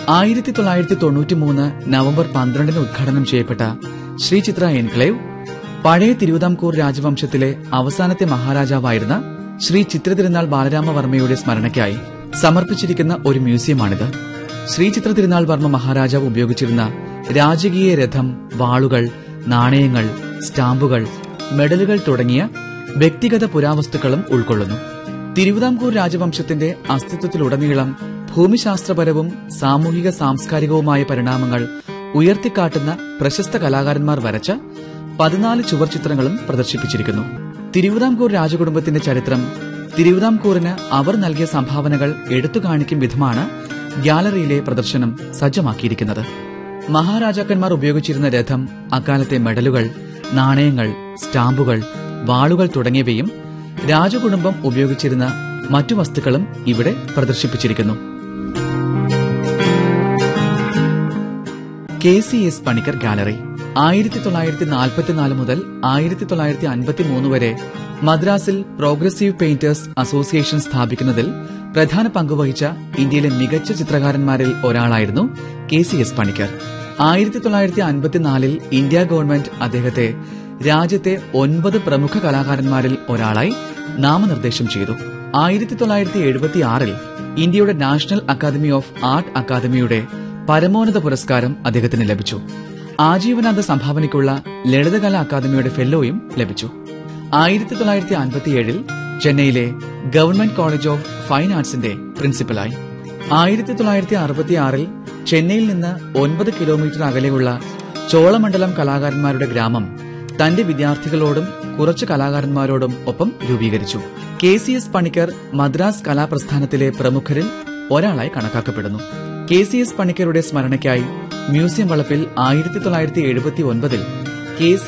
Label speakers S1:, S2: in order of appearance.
S1: ആയിരത്തി തൊള്ളായിരത്തി തൊണ്ണൂറ്റി മൂന്ന് നവംബർ പന്ത്രണ്ടിന് ഉദ്ഘാടനം ചെയ്യപ്പെട്ട ശ്രീ ചിത്ര എൻക്ലേവ് പഴയ തിരുവിതാംകൂർ രാജവംശത്തിലെ അവസാനത്തെ മഹാരാജാവായിരുന്ന ശ്രീ ചിത്രതിരുനാൾ ബാലരാമവർമ്മയുടെ സ്മരണയ്ക്കായി സമർപ്പിച്ചിരിക്കുന്ന ഒരു മ്യൂസിയമാണിത് ശ്രീ ചിത്ര തിരുനാൾ വർമ്മ മഹാരാജാവ് ഉപയോഗിച്ചിരുന്ന രാജകീയ രഥം വാളുകൾ നാണയങ്ങൾ സ്റ്റാമ്പുകൾ മെഡലുകൾ തുടങ്ങിയ വ്യക്തിഗത പുരാവസ്തുക്കളും ഉൾക്കൊള്ളുന്നു തിരുവിതാംകൂർ രാജവംശത്തിന്റെ അസ്തിത്വത്തിലുടനീളം ഭൂമിശാസ്ത്രപരവും സാമൂഹിക സാംസ്കാരികവുമായ പരിണാമങ്ങൾ ഉയർത്തിക്കാട്ടുന്ന പ്രശസ്ത കലാകാരന്മാർ വരച്ച പതിനാല് ചുവർചിത്രങ്ങളും പ്രദർശിപ്പിച്ചിരിക്കുന്നു തിരുവിതാംകൂർ രാജകുടുംബത്തിന്റെ ചരിത്രം തിരുവിതാംകൂറിന് അവർ നൽകിയ സംഭാവനകൾ എടുത്തു കാണിക്കും വിധമാണ് ഗ്യാലറിയിലെ പ്രദർശനം സജ്ജമാക്കിയിരിക്കുന്നത് മഹാരാജാക്കന്മാർ ഉപയോഗിച്ചിരുന്ന രഥം അക്കാലത്തെ മെഡലുകൾ നാണയങ്ങൾ സ്റ്റാമ്പുകൾ വാളുകൾ തുടങ്ങിയവയും രാജകുടുംബം ഉപയോഗിച്ചിരുന്ന മറ്റു വസ്തുക്കളും ഇവിടെ പ്രദർശിപ്പിച്ചിരിക്കുന്നു K C S Panicker gallery ആയിരത്തി തൊള്ളായിരത്തി നാൽപ്പത്തിനാല് മുതൽ ആയിരത്തി തൊള്ളായിരത്തി അൻപത്തി മൂന്ന് വരെ മദ്രാസിൽ പ്രോഗ്രസീവ് പെയിന്റേഴ്സ് അസോസിയേഷൻ സ്ഥാപിക്കുന്നതിൽ പ്രധാന പങ്കുവഹിച്ച ഇന്ത്യയിലെ മികച്ച ചിത്രകാരന്മാരിൽ ഒരാളായിരുന്നു കെ സി എസ് പണിക്കർ ആയിരത്തി തൊള്ളായിരത്തി അൻപത്തിനാലിൽ ഇന്ത്യ ഗവൺമെന്റ് അദ്ദേഹത്തെ രാജ്യത്തെ ഒൻപത് പ്രമുഖ കലാകാരന്മാരിൽ ഒരാളായി നാമനിർദ്ദേശം ചെയ്തു ആയിരത്തി തൊള്ളായിരത്തി എഴുപത്തി ആറിൽ ഇന്ത്യയുടെ നാഷണൽ അക്കാദമി ഓഫ് ആർട്ട് അക്കാദമിയുടെ പരമോന്നത പുരസ്കാരം അദ്ദേഹത്തിന് ലഭിച്ചു ആജീവനാന്ത സംഭാവനയ്ക്കുള്ള ലളിതകല അക്കാദമിയുടെ ഫെല്ലോയും ലഭിച്ചു ആയിരത്തി തൊള്ളായിരത്തി അൻപത്തിയേഴിൽ ചെന്നൈയിലെ ഗവൺമെന്റ് കോളേജ് ഓഫ് ഫൈൻ ആർട്സിന്റെ പ്രിൻസിപ്പലായി ആയിരത്തി തൊള്ളായിരത്തി അറുപത്തിയാറിൽ ചെന്നൈയിൽ നിന്ന് ഒൻപത് കിലോമീറ്റർ അകലെയുള്ള ചോളമണ്ഡലം കലാകാരന്മാരുടെ ഗ്രാമം തന്റെ വിദ്യാർത്ഥികളോടും കുറച്ച് കലാകാരന്മാരോടും ഒപ്പം രൂപീകരിച്ചു K C S Panicker Madras കലാപ്രസ്ഥാനത്തിലെ പ്രമുഖരിൽ ഒരാളായി കണക്കാക്കപ്പെടുന്നു കെ സി എസ് പണിക്കരുടെ സ്മരണയ്ക്കായി മ്യൂസിയം വളപ്പിൽ ആയിരത്തി തൊള്ളായിരത്തി എഴുപത്തി ഒൻപതിൽ കെ